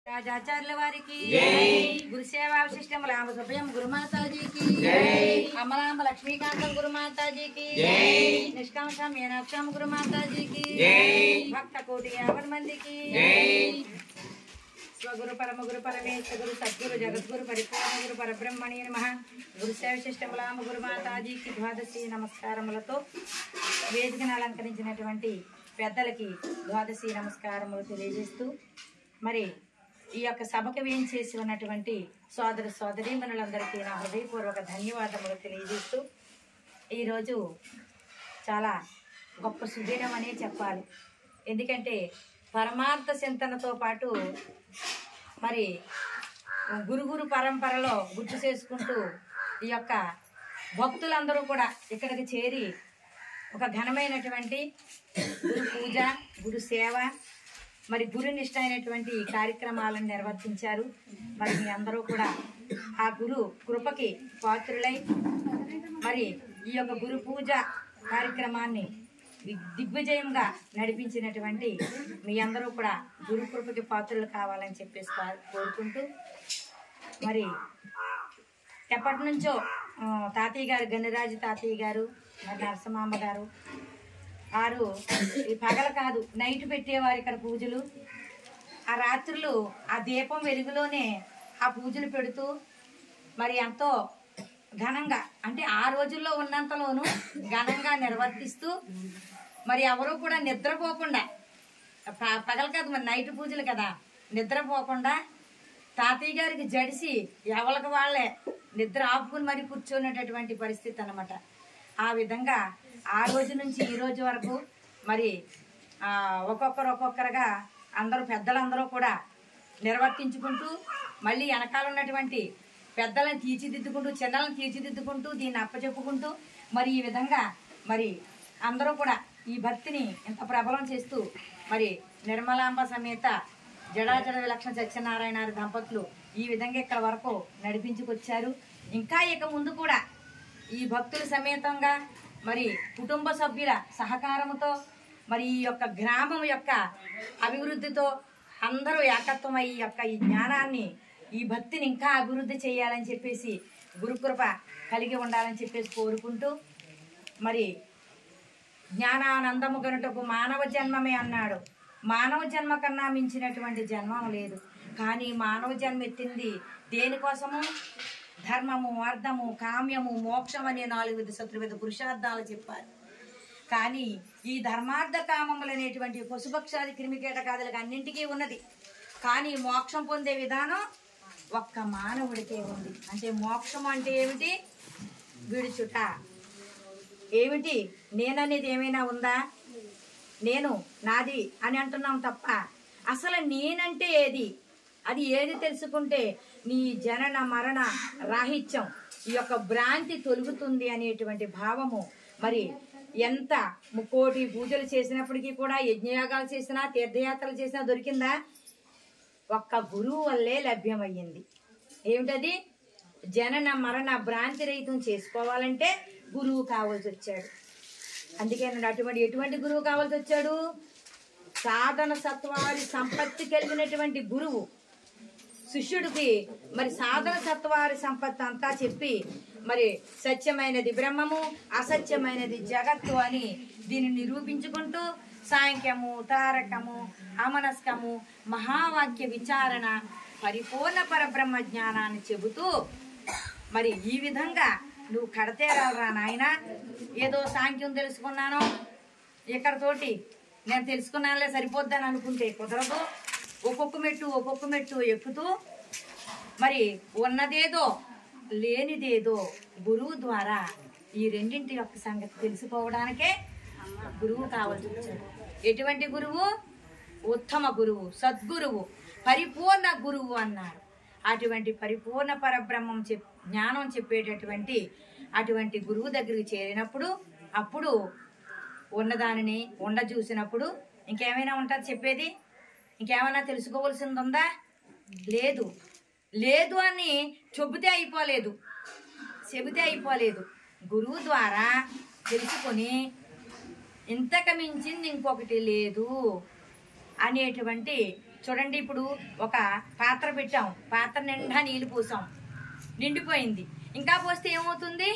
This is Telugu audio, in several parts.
రాజాచార్యుల వారికి గురుసేవా విశిష్టముల శుభయం గురుమాతాజీకి అమలాంబ లక్ష్మీకాంతం గురుమాతాజీకి నిష్కాంశం మీనాక్షం గురుమాతాజీకి భక్త కోటి యాభై మందికి స్వగురు పరమ గురు పరమేశ్వర గురు సద్గురు జగద్గురు పరిపూర్ణ గురు పరబ్రహ్మణి నమ గురుసేవ విశిష్టములాంబ గురుమాతాజీకి ద్వాదశి నమస్కారములతో వేదికను అలంకరించినటువంటి పెద్దలకి ద్వాదశి నమస్కారములు తెలియజేస్తూ మరి ఈ యొక్క సభకు వేం చేసి ఉన్నటువంటి సోదర సోదరీమణులందరికీ నా హృదయపూర్వక ధన్యవాదములు తెలియజేస్తూ ఈరోజు చాలా గొప్ప సుదినం అనే చెప్పాలి ఎందుకంటే పరమార్థ చింతనతో పాటు మరి గురుగురు పరంపరలో గుర్తు చేసుకుంటూ ఈ యొక్క భక్తులందరూ కూడా ఇక్కడికి చేరి ఒక ఘనమైనటువంటి గురు పూజ గురు సేవ మరి గురు నిష్ట అయినటువంటి ఈ కార్యక్రమాలను నిర్వర్తించారు మరి మీ అందరూ కూడా ఆ గురు కృపకి పాత్రులై మరి ఈ యొక్క గురు పూజ కార్యక్రమాన్ని ది- దిగ్విజయంగా నడిపించినటువంటి మీ అందరూ కూడా గురు కృపకి పాత్రలు కావాలని చెప్పేసి కో- కోరుకుంటూ మరి ఎప్పటి నుంచో ఆ, తాతయ్య గారు గనిరాజు తాతయ్య గారు మరి నరసమాంబ గారు వారు ఈ పగల కాదు నైట్ పెట్టేవారు ఇక్కడ పూజలు ఆ రాత్రులు ఆ దీపం వెలుగులోనే ఆ పూజలు పెడుతూ మరి ఎంతో ఘనంగా అంటే ఆ రోజుల్లో ఉన్నంతలోనూ ఘనంగా నిర్వర్తిస్తూ మరి ఎవరు కూడా నిద్రపోకుండా ప- పగలు కాదు మరి నైట్ పూజలు కదా నిద్రపోకుండా తాతయ్య గారికి జడిసి ఎవరికి వాళ్ళే నిద్ర ఆపుకుని మరి కూర్చునేటటువంటి పరిస్థితి అన్నమాట ఆ విధంగా ఆ రోజు నుంచి ఈ రోజు వరకు మరి ఆ, ఒక్కొక్కరు ఒక్కొక్కరుగా అందరూ పెద్దలందరూ కూడా నిర్వర్తించుకుంటూ మళ్ళీ వెనకాల ఉన్నటువంటి పెద్దలను తీర్చిదిద్దుకుంటూ చిన్నలను తీర్చిదిద్దుకుంటూ దీన్ని అప్పచెప్పుకుంటూ మరి ఈ విధంగా మరి అందరూ కూడా ఈ భక్తిని ఇంత ప్రబలం చేస్తూ మరి నిర్మలాంబ సమేత జడాజడ విలక్షణ సత్యనారాయణ గారి దంపతులు ఈ విధంగా ఇక్కడ వరకు నడిపించుకొచ్చారు ఇంకా ఇక ముందు కూడా ఈ భక్తుల సమేతంగా మరి కుటుంబ సభ్యుల సహకారంతో మరి ఈ యొక్క గ్రామం యొక్క అభివృద్ధితో అందరూ ఏకత్వం అయ్యి ఈ యొక్క ఈ జ్ఞానాన్ని ఈ భక్తిని ఇంకా అభివృద్ధి చేయాలని చెప్పేసి గురుకృప కలిగి ఉండాలని చెప్పేసి కోరుకుంటూ మరి జ్ఞానానందము గనుటకు మానవ జన్మమే అన్నాడు మానవ జన్మ కన్నా మించినటువంటి జన్మం లేదు కానీ మానవ జన్మ ఎత్తింది దేనికోసము ధర్మము అర్థము కామ్యము మోక్షం అనే నాలుగు విధ శత్రువిధ పురుషార్థాలు చెప్పారు కానీ ఈ ధర్మార్థ కామములు అనేటువంటి పశుపక్షాది క్రిమికీటకాదులకు అన్నింటికీ ఉన్నది కానీ మోక్షం పొందే విధానం ఒక్క మానవుడికే ఉంది అంటే మోక్షం అంటే ఏమిటి విడుచుట ఏమిటి నేననేది ఏమైనా ఉందా నేను నాది అని అంటున్నాం తప్ప అసలు నేనంటే ఏది అది ఏది తెలుసుకుంటే నీ జనన మరణ రాహిత్యం ఈ యొక్క భ్రాంతి తొలుగుతుంది అనేటువంటి భావము మరి ఎంత ముక్కోటి పూజలు చేసినప్పటికీ కూడా యజ్ఞయాగాలు చేసినా తీర్థయాత్రలు చేసినా దొరికిందా ఒక్క గురువు వల్లే లభ్యమయ్యింది ఏమిటది జనన మరణ భ్రాంతి రహితం చేసుకోవాలంటే గురువు కావాల్సి వచ్చాడు అందుకే నేను అటువంటి ఎటువంటి గురువు కావాల్సి వచ్చాడు సాధన సత్వాది సంపత్తి కలిగినటువంటి గురువు శిష్యుడికి మరి సాధన సత్వారి సంపత్తి అంతా చెప్పి మరి సత్యమైనది బ్రహ్మము అసత్యమైనది జగత్తు అని దీన్ని నిరూపించుకుంటూ సాంఖ్యము తారకము అమనస్కము మహావాక్య విచారణ పరిపూర్ణ పరబ్రహ్మ జ్ఞానాన్ని చెబుతూ మరి ఈ విధంగా నువ్వు కడితే రావురా నాయన ఏదో సాంఖ్యం తెలుసుకున్నాను ఇక్కడతోటి నేను తెలుసుకున్నానులే సరిపోద్దని అనుకుంటే కుదరదు ఒక్కొక్క మెట్టు ఒక్కొక్క మెట్టు ఎక్కుతూ మరి ఉన్నదేదో లేనిదేదో గురువు ద్వారా ఈ రెండింటి యొక్క సంగతి తెలుసుకోవడానికే గురువు కావాల్సి వచ్చాడు ఎటువంటి గురువు ఉత్తమ గురువు సద్గురువు పరిపూర్ణ గురువు అన్నారు అటువంటి పరిపూర్ణ పరబ్రహ్మం చెప్ జ్ఞానం చెప్పేటటువంటి అటువంటి గురువు దగ్గరికి చేరినప్పుడు అప్పుడు ఉన్నదానిని ఉండ చూసినప్పుడు ఇంకేమైనా ఉంటుంది చెప్పేది ఇంకేమైనా తెలుసుకోవాల్సింది ఉందా లేదు లేదు అని చెబితే అయిపోలేదు చెబితే అయిపోలేదు గురువు ద్వారా తెలుసుకొని ఇంతకు మించింది ఇంకొకటి లేదు అనేటువంటి చూడండి ఇప్పుడు ఒక పెట్టాం పాత్ర నిండా నీళ్లు పోసాం నిండిపోయింది ఇంకా పోస్తే ఏమవుతుంది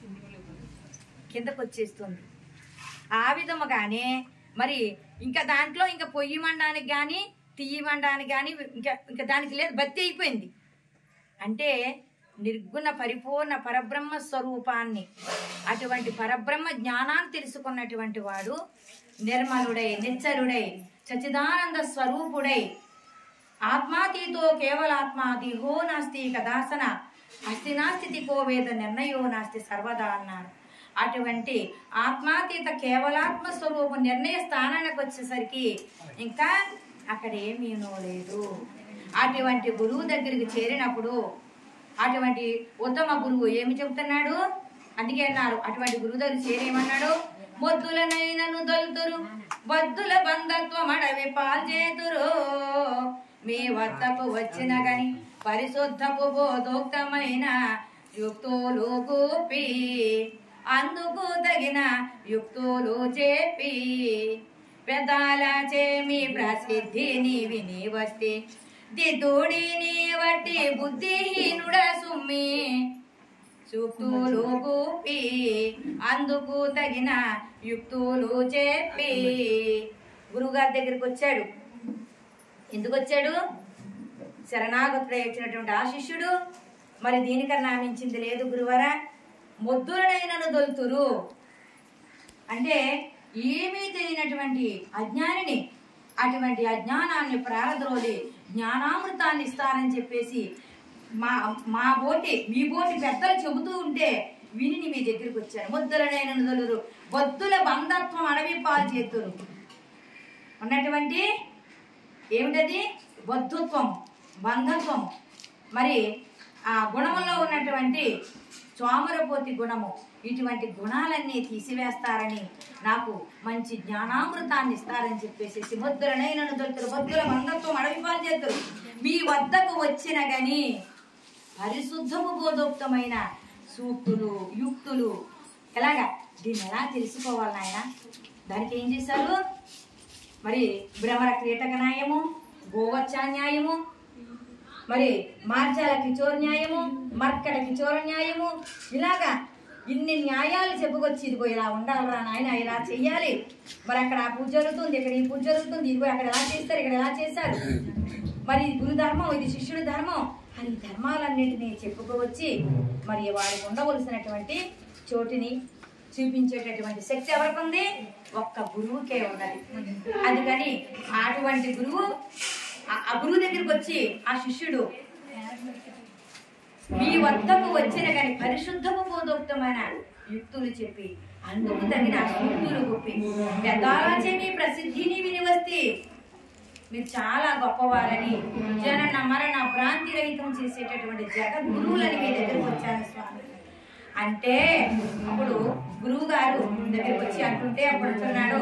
కిందకు వచ్చేస్తుంది ఆ విధముగానే మరి ఇంకా దాంట్లో ఇంకా పొయ్యి మండడానికి కానీ తీయి మండడానికి కానీ ఇంకా ఇంకా దానికి లేదు బత్తి అయిపోయింది అంటే నిర్గుణ పరిపూర్ణ పరబ్రహ్మ స్వరూపాన్ని అటువంటి పరబ్రహ్మ జ్ఞానాన్ని తెలుసుకున్నటువంటి వాడు నిర్మలుడై నిచ్చలుడై సచిదానంద స్వరూపుడై ఆత్మాతీతో కేవలాత్మాది హో నాస్తి కదాసన అస్తి నాస్తి కో వేద నిర్ణయో నాస్తి సర్వదా అన్నారు అటువంటి ఆత్మాతీత కేవలాత్మ స్వరూపం నిర్ణయ స్థానానికి వచ్చేసరికి ఇంకా అక్కడ ఏమీ లేదు అటువంటి గురువు దగ్గరికి చేరినప్పుడు అటువంటి ఉత్తమ గురువు ఏమి చెబుతున్నాడు అందుకే అన్నారు అటువంటి గురువు దగ్గర చేరేమన్నాడు మొద్దులనైనను దొలుతురు బద్దుల బంధత్వం అడవి పాల్చేతురు మీ వద్దకు వచ్చిన గని పరిశుద్ధపు బోధోక్తమైన యుక్తులు గూపి అందుకు తగిన యుక్తులు చెప్పి పెదాలచే మీ ప్రసిద్ధిని విని వస్తే దిద్దుడిని వట్టి బుద్ధిహీనుడ సుమ్మి సూక్తులు కూపి అందుకు తగిన యుక్తులు చెప్పి గురువుగారి దగ్గరికి వచ్చాడు ఎందుకు వచ్చాడు శరణాగతుడై వచ్చినటువంటి ఆ శిష్యుడు మరి దీనికన్నా మించింది లేదు గురువరా మొద్దులనైనను దొలుతురు అంటే ఏమీ తెలియనటువంటి అజ్ఞానిని అటువంటి అజ్ఞానాన్ని ప్రారద్రోలి జ్ఞానామృతాన్ని ఇస్తారని చెప్పేసి మా మా బోటి మీ బోటి పెద్దలు చెబుతూ ఉంటే విని మీ దగ్గరికి వచ్చారు ముద్దులనైన దొలురు బొద్దుల బంధత్వం అడవి పాలు చేతురు ఉన్నటువంటి ఏమిటది బద్ధుత్వం బంధత్వం మరి ఆ గుణములో ఉన్నటువంటి సోమరపోతి గుణము ఇటువంటి గుణాలన్నీ తీసివేస్తారని నాకు మంచి జ్ఞానామృతాన్ని ఇస్తారని చెప్పేసి ముద్రనైనను దొరుకుతారు బొద్దుల బంధత్వం అడవి పాలు చేతురు మీ వద్దకు వచ్చిన గని పరిశుద్ధము బోధోక్తమైన సూక్తులు యుక్తులు ఎలాగా దీన్ని ఎలా తెలుసుకోవాలి నాయన దానికి ఏం చేశారు మరి భ్రమర క్రీటక న్యాయము గోవచ్చా న్యాయము మరి మార్జాల కిచోర న్యాయము మర్కట కిచోర న్యాయము ఇలాగా ఇన్ని న్యాయాలు చెప్పుకొచ్చి ఇదిగో ఇలా ఉండాలిరా నాయన ఇలా చెయ్యాలి మరి అక్కడ ఆ పూజ జరుగుతుంది ఇక్కడ ఈ పూజ జరుగుతుంది ఇదిగో అక్కడ ఎలా చేస్తారు ఇక్కడ ఎలా చేశారు మరి ఇది గురు ధర్మం ఇది శిష్యుడి ధర్మం అని ఈ ధర్మాలన్నింటినీ చెప్పుకోవచ్చి మరి వారికి ఉండవలసినటువంటి చోటుని చూపించేటటువంటి శక్తి ఎవరికి ఉంది ఒక్క గురువుకే ఉన్నది అందుకని అటువంటి గురువు ఆ- ఆ గురువు దగ్గరికి వచ్చి ఆ శిష్యుడు మీ వద్దకు వచ్చిన కానీ పరిశుద్ధము బోధోక్తమైన యుక్తులు చెప్పి అందుకు తగిన యుక్తులు గొప్పి పెద్దాలచే మీ ప్రసిద్ధిని వినివస్తే మీరు చాలా గొప్పవారని జనన మరణ భ్రాంతి రహితం చేసేటటువంటి జగద్గురువులని మీ దగ్గరికి వచ్చాను స్వామి అంటే అప్పుడు గురువు గారు దగ్గరికి వచ్చి అంటుంటే అప్పుడు అంటున్నాడు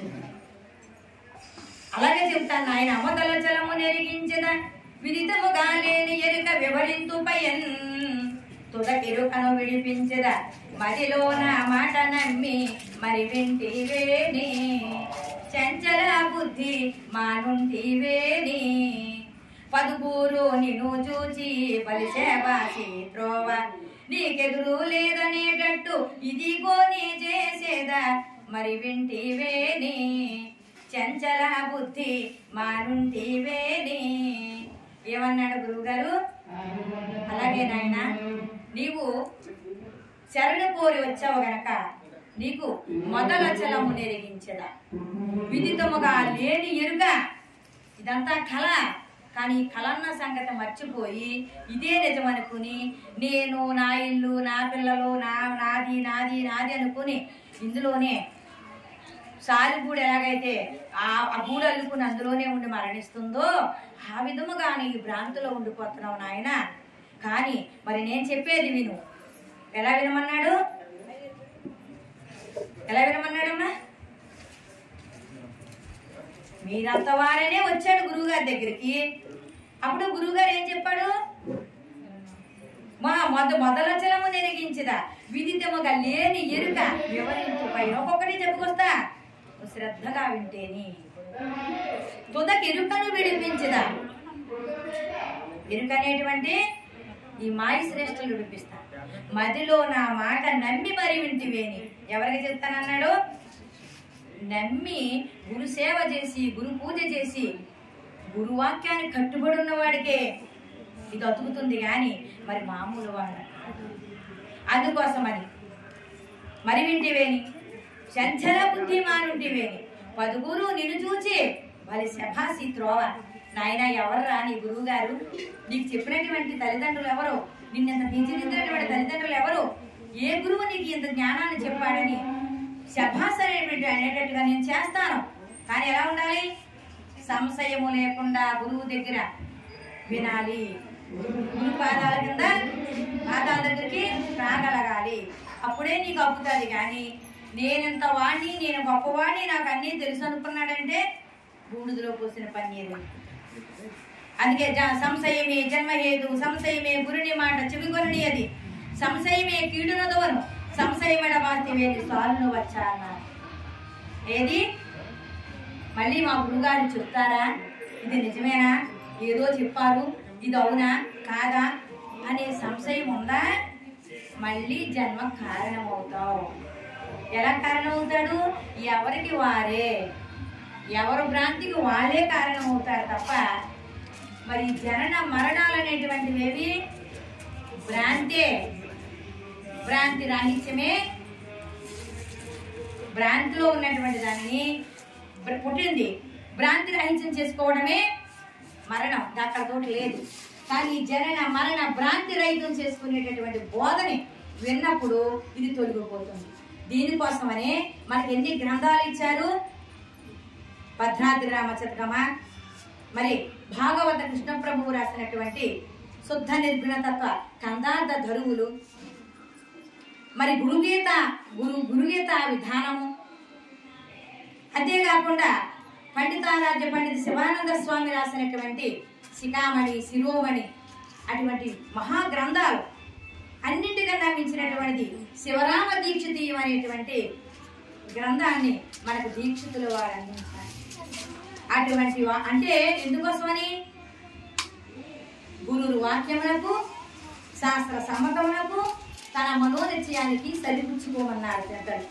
అలాగే చెప్తాను ఆయన అమదల జలము నెరిగించిన విదితముగా లేని ఎరుక వివరింతు పయన్ తుదకిరుకను విడిపించద మదిలో నా మాట నమ్మి మరి వింటివేని చంచల బుద్ధి మానుంటివేని పదుపూరు నిన్ను చూచి బలిసేవాసి త్రోవ నీకెదురు లేదనేటట్టు ఇదిగో నీ చేసేదా మరి వింటివేని చంచల బుద్ధి మానుంటివేని ఏమన్నాడు గురువుగారు అలాగే నాయన నీవు శరణు కోరి వచ్చావు గనక నీకు మొదల చలము నెరిగించదా విదితముగా లేని ఎరుక ఇదంతా కళ కానీ ఈ కళన్న సంగతి మర్చిపోయి ఇదే నిజమనుకుని నేను నా ఇల్లు నా పిల్లలు నా నాది నాది నాది అనుకుని ఇందులోనే సారి గూడు ఎలాగైతే ఆ ఆ గూడు అల్లుకుని అందులోనే ఉండి మరణిస్తుందో ఆ విధముగా నీ భ్రాంతిలో ఉండిపోతున్నావు నాయన కానీ మరి నేను చెప్పేది విను ఎలా వినమన్నాడు ఎలా వినమన్నాడమ్మా మీరంత వారనే వచ్చాడు గురువుగారి దగ్గరికి అప్పుడు గురువుగారు ఏం చెప్పాడు మా మొద మొదలచలము నెరిగించదా విదితముగా లేని ఎరుక వివరించు పైన ఒక్కొక్కటి చెప్పుకొస్తా నువ్వు శ్రద్ధగా వింటేని తుదకి ఎరుకను విడిపించదా ఎరుక అనేటువంటి ఈ మాయ శ్రేష్ఠులు విడిపిస్తా మదిలో నా మాట నమ్మి మరి వింటివేని ఎవరికి చెప్తానన్నాడు నమ్మి గురు సేవ చేసి గురు పూజ చేసి గురువాక్యాన్ని కట్టుబడి ఉన్నవాడికే ఇది అతుకుతుంది కానీ మరి మామూలు వాడ అందుకోసమని మరి వింటివేని చంచల బుద్ధిమానుంటివేని పదుగురు నిన్ను చూచి వాళ్ళ శభాసి త్రోవ నాయన ఎవర్రా నీ గురువు గారు నీకు చెప్పినటువంటి తల్లిదండ్రులు ఎవరు నిన్నంత తీర్చిదిద్దినటువంటి తల్లిదండ్రులు ఎవరు ఏ గురువు నీకు ఇంత జ్ఞానాన్ని చెప్పాడని శభాస్ అనేటువంటి అనేటట్టుగా నేను చేస్తాను కానీ ఎలా ఉండాలి సంశయము లేకుండా గురువు దగ్గర వినాలి గురు పాదాల కింద పాదాల దగ్గరికి రాగలగాలి అప్పుడే నీకు అప్పుతుంది కానీ నేనెంత వాణ్ణి నేను గొప్పవాణ్ణి నాకు అన్నీ తెలుసు అనుకున్నాడంటే బూడిదలో పోసిన పన్నీరు అందుకే జ- సంశయమే జన్మహేతు సంశయమే గురుని మాట చెవిగొనడి అది సంశయమే కీడును దోను సంశయమడ వాస్తివేది సాలును వచ్చా అన్నారు ఏది మళ్ళీ మా గురుగారు చెప్తారా ఇది నిజమేనా ఏదో చెప్పారు ఇది అవునా కాదా అనే సంశయం ఉందా మళ్ళీ జన్మ కారణమవుతావు ఎలా కారణమవుతాడు ఎవరికి వారే ఎవరు భ్రాంతికి వాళ్ళే కారణమవుతారు తప్ప మరి జనన మరణాలు అనేటువంటివి ఏవి భ్రాంతే భ్రాంతి రాహిత్యమే భ్రాంతిలో ఉన్నటువంటి దానిని బ్ర- పుట్టింది భ్రాంతి రహిత్యం చేసుకోవడమే మరణం దాంట్లో లేదు కానీ జనన మరణ భ్రాంతి రహితం చేసుకునేటటువంటి బోధని విన్నప్పుడు ఇది తొలగిపోతుంది దీనికోసమనే మనకి ఎన్ని గ్రంథాలు ఇచ్చారు భద్రాద్రి రామచంద్రమ మరి భాగవత కృష్ణ ప్రభువు రాసినటువంటి శుద్ధ నిర్గుణతత్వ కందార్థ ధరువులు మరి గురుగీత గురు గురుగీత విధానము అంతేకాకుండా పండితారాధ్య పండిత శివానంద స్వామి రాసినటువంటి శిఖామణి శిరోమణి అటువంటి మహా గ్రంథాలు అన్నింటికన్నా మించినటువంటి శివరామ దీక్షితీయం అనేటువంటి గ్రంథాన్ని మనకు దీక్షితులు వారు అందించారు అటువంటి వా- అంటే ఎందుకోసమని గురువు వాక్యములకు శాస్త్ర సమ్మతములకు తన మనోనిశ్చయానికి సరిపుచ్చుకోమన్నారు పెద్దలు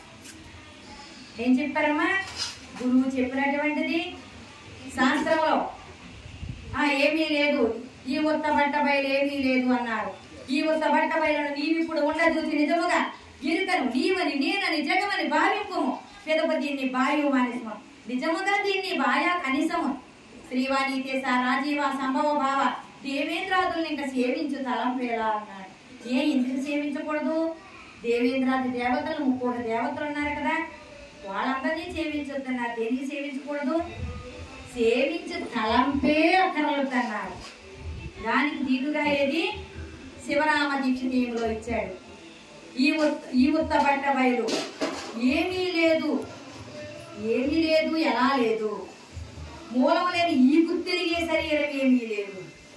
ఏం చెప్పారమ్మా గురువు చెప్పినటువంటిది శాస్త్రంలో ఆ ఏమీ లేదు ఈ ఉత్త బట్ట బయలు ఏమీ లేదు అన్నారు ఈ ఉత్త బట్ట బయలను నీవిప్పుడు ఉండదూచి నిజముగా ఎరుకను నీవని నేనని జగమని భావింపుము పెదప దీన్ని భావి మానసము నిజముగా దీన్ని భాయా కనిసము శ్రీవాణి దేశ రాజీవ సంభవ భావ దేవేంద్రాదుల్ని ఇంకా సేవించు తలంపేలా అన్నాడు ఏ ఇంటికి సేవించకూడదు దేవేంద్రాది దేవతలు ముక్కోటి దేవతలు ఉన్నారు కదా వాళ్ళందరినీ సేవించొద్దన్నారు దేనికి సేవించకూడదు సేవించు తలంపే అక్కర్లొద్దన్నారు దానికి దీటుగా ఏది శివరామ దీక్షితీయంలో ఇచ్చాడు ఈ ఉత్ ఈ ఉత్త బట్ట బయలు ఏమీ లేదు ఏమీ లేదు ఎలా లేదు మూలం లేని ఈ గుర్తిరిగే శరీరం ఏమీ లేదు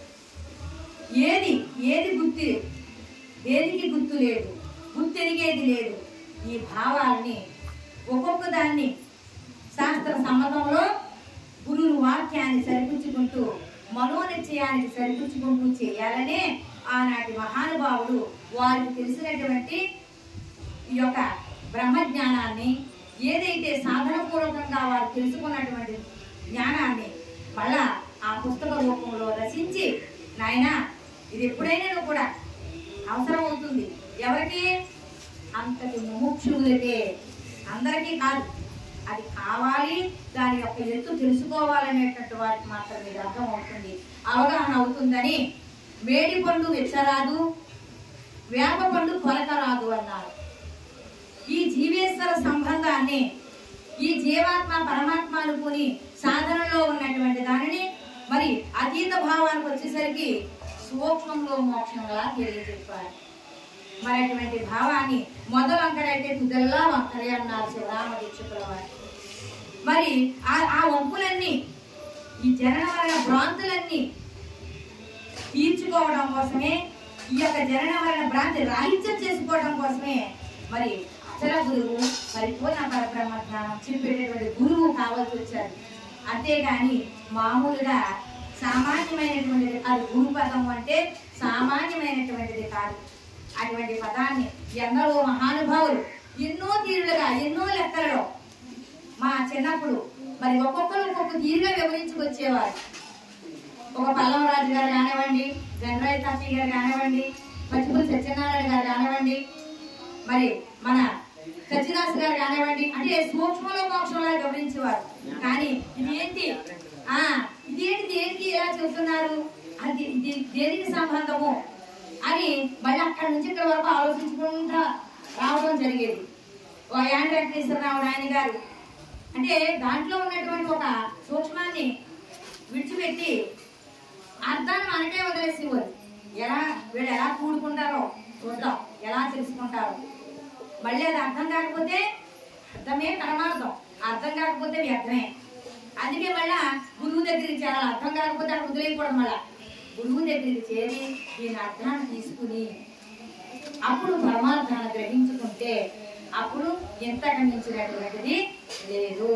ఏది ఏది గుర్తి దేనికి గుర్తు లేదు గుర్తెరిగేది లేదు ఈ భావాల్ని ఒక్కొక్క దాన్ని శాస్త్ర సమ్మతంలో గురువు వాక్యాన్ని సరిపుచ్చుకుంటూ మనోనిశ్చయానికి సరిపుచ్చుకుంటూ చేయాలనే ఆనాటి మహానుభావుడు వారికి తెలిసినటువంటి ఈ యొక్క బ్రహ్మజ్ఞానాన్ని ఏదైతే సాధనపూర్వకంగా వారు తెలుసుకున్నటువంటి జ్ఞానాన్ని మళ్ళా ఆ పుస్తక రూపంలో రచించి నాయనా ఇది ఎప్పుడైనా నువ్వు కూడా అవసరం అవుతుంది ఎవరికి అంతటి ముముక్షులకే అందరికీ కాదు అది కావాలి దాని యొక్క ఎత్తు తెలుసుకోవాలనేటువంటి వారికి మాత్రం ఇది అర్థం అవుతుంది అవగాహన అవుతుందని వేడి పండు వెచ్చరాదు వేప పండు కొలక రాదు అన్నారు ఈ జీవేశ్వర సంబంధాన్ని ఈ జీవాత్మ పరమాత్మలు కొని సాధనలో ఉన్నటువంటి దానిని మరి అతీత భావానికి వచ్చేసరికి సూక్ష్మంలో మోక్షంగా తెలియజెప్పారు మరి అటువంటి భావాన్ని మొదలు వంకరైతే తుదల్లా వంకరే అన్నారు శివరామ దీక్షకుల వారు మరి ఆ ఆ వంపులన్నీ ఈ జనన వలన భ్రాంతులన్నీ తీర్చుకోవడం కోసమే ఈ యొక్క జనన వలన భ్రాంతి రాహిత్యం చేసుకోవడం కోసమే మరి అచల గురువు పరిపూర్ణ పరబ్రహ్మ జ్ఞానం చెప్పేటటువంటి గురువు కావాల్సి వచ్చారు అంతేగాని మామూలుగా సామాన్యమైనటువంటిది కాదు గురు పదము అంటే సామాన్యమైనటువంటిది కాదు అటువంటి పదాన్ని ఎందరో మహానుభావులు ఎన్నో తీరులుగా ఎన్నో లెక్కలలో మా చిన్నప్పుడు మరి ఒక్కొక్కరు ఒక్కొక్క తీరుగా వివరించుకొచ్చేవారు ఒక పల్లవరాజు గారు కానివ్వండి గణరాజ్ తాతయ్య గారు కానివ్వండి పచ్చిపల్లి సత్యనారాయణ గారు కానివ్వండి మరి మన సత్యదాస్ గారు కానివ్వండి అంటే సూక్ష్మలో మోక్షంలో గమనించేవారు కానీ ఇది ఏంటి ఆ ఇదేంటి దేనికి ఎలా చెబుతున్నారు అది ఇది దేనికి సంబంధము అని మళ్ళీ అక్కడి నుంచి ఇక్కడ వరకు ఆలోచించుకుంటా రావడం జరిగేది ఓ యాండ్ వెంకటేశ్వరరావు ఆయన గారు అంటే దాంట్లో ఉన్నటువంటి ఒక సూక్ష్మాన్ని విడిచిపెట్టి అర్థాన్ని మనకే వదిలేసేవారు ఎలా వీళ్ళు ఎలా కూడుకుంటారో చూద్దాం ఎలా తెలుసుకుంటారో మళ్ళీ అది అర్థం కాకపోతే అర్థమే పరమార్థం అర్థం కాకపోతే వ్యర్థమే అందుకే మళ్ళా గురువు దగ్గరికి చేరాలి అర్థం కాకపోతే అక్కడ వదిలేయకూడదు మళ్ళా గురువు దగ్గరికి చేరి దీని అర్థాన్ని తీసుకుని అప్పుడు పరమార్థాన్ని గ్రహించుకుంటే అప్పుడు ఎంతగా మించినటువంటిది లేదు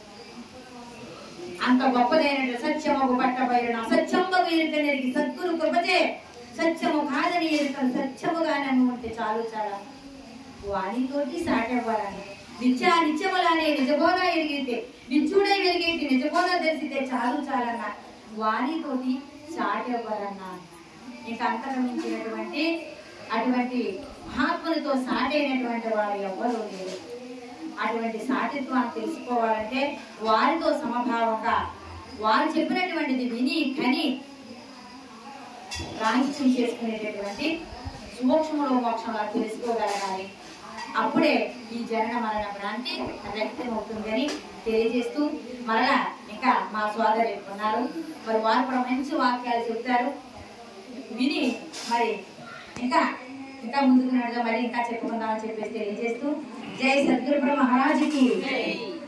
అంత గొప్పదైన సత్యము పట్టబయలు అసత్యముగా ఎరుకనేది సద్గురు కృపచే సత్యము కాదని ఎరుకను సత్యముగా నన్ను ఉంటే చాలు చాలా వానితోటి సాటవ్వాలని నిత్య నిత్యములానే నిజబోధ ఎరిగితే నిత్యుడై వెలిగేటి నిజబోధ తెలిసితే చాలు చాలన్న వానితోటి సాటవ్వాలన్నా ఇంకా అంతకు మించినటువంటి అటువంటి మహాత్ములతో సాటైనటువంటి వారు ఎవ్వరూ లేరు అటువంటి సాటిత్వాన్ని తెలుసుకోవాలంటే వారితో సమభావంగా వారు చెప్పినటువంటిది విని కని రాహిత్యం చేసుకునేటటువంటి సూక్ష్మలో మోక్షంగా తెలుసుకోగలగాలి అప్పుడే ఈ జనన మరణ భ్రాంతి వ్యక్తం అవుతుందని తెలియజేస్తూ మరలా ఇంకా మా సోదరు ఉన్నారు మరి వారు కూడా మంచి వాక్యాలు చెప్తారు విని మరి ఇంకా ఇంకా ముందుకు నడగా మరి ఇంకా చెప్పుకుందామని చెప్పేసి తెలియజేస్తూ జై సద్గురు మహారాజుకి